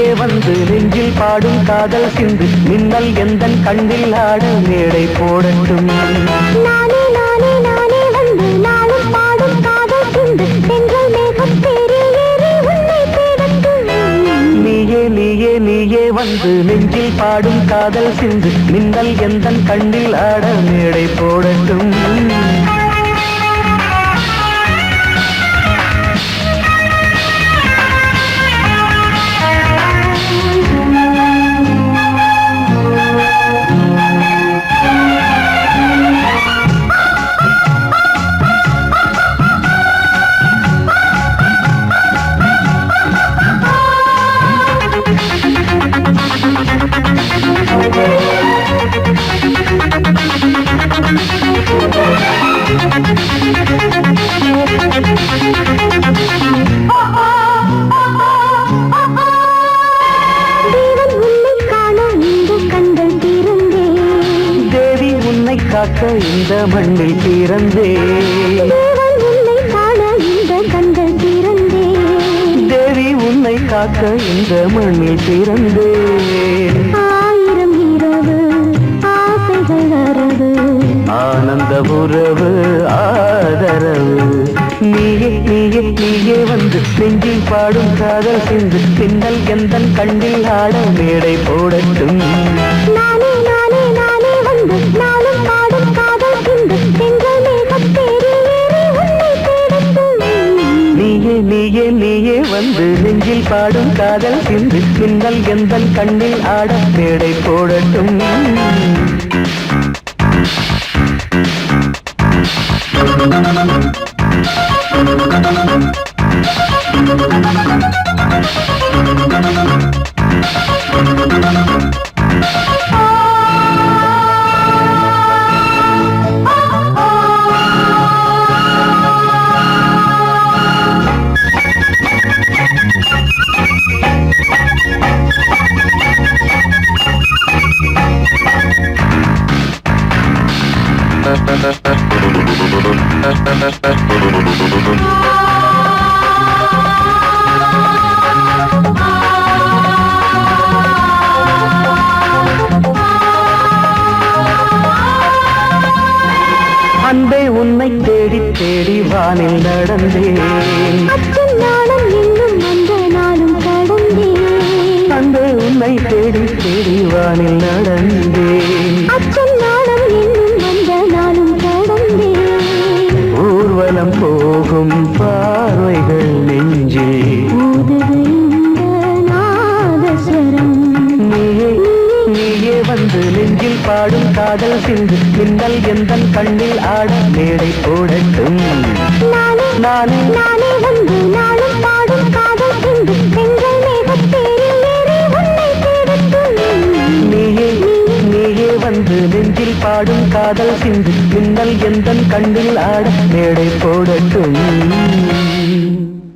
வந்து நெஞ்சில் பாடும் காதல் சிந்து மின்னல் எந்தன் கண்ணில் ஆட மேடை போடட்டும் நானே நானே நானே வந்து நாளும் பாடும் காதல் சிந்து தென்றல் மேகம் தேறி ஏறி உன்னை தேடட்டும் நீயே நீயே நீயே வந்து நெஞ்சில் பாடும் காதல் சிந்து மின்னல் எந்தன் கண்ணில் ஆட மேடை போடட்டும் தேவன் உன்னை காண இந்த கண்கள் திறந்தேன் தேவி உன்னை காக்க இந்த மண்ணில் பிறந்தேன் தேவன் உன்னை காண இந்த கண்கள் திறந்தேன் தேவி உன்னை காக்க இந்த மண்ணில் பிறந்தேன் ஆயிரம் இரவு ஆசைகள் அரவு ஆனந்த உறவு ஆதரவு நீயே நீயே நீயே வந்து நெஞ்சில் பாடும் காதல் சிந்து பின்னல் எந்தன் கண்ணில் ஆட மேடை போடட்டும் நானே நானே நானே வந்து நாளும் பாடும் காதல் சிந்து தென்றல் மேகம் தேறி ஏறி உன்னை தேடட்டும் நீயே நீயே நீயே வந்து நெஞ்சில் பாடும் காதல் சிந்து பின்னல் எந்தன் கண்ணில் ஆட மேடை போடட்டும் அன்பே உன்னை தேடி தேடி வானில் நடந்தேன் அச்சம் நாணம் என்னும் அந்த நாளும் கடந்தேன் அன்பே உன்னை தேடி தேடி வானில் நடந்தேன் அச்சம் நாணம் என்னும் அந்த நாளும் கடந்தேன் ஊர்வலம் போகும் பார்வைகள் நெஞ்சில் ஊதுது இந்த நாதஸ்வரம் நீயே நீயே வந்து நெஞ்சில் பாடும் காதல் சிந்து மின்னல் எந்தன் கண்ணில் ஆட மேடை போடட்டும் நானே நானே நானே வந்து நாளும் பாடும் காதல் சிந்து தென்றல் மேகம் தேறி ஏறி உன்னை தேடட்டும் நீயே நீயே வந்து நெஞ்சில் பாடும் காதல் சிந்து மின்னல் எந்தன் கண்ணில் ஆட மேடை போடட்டும்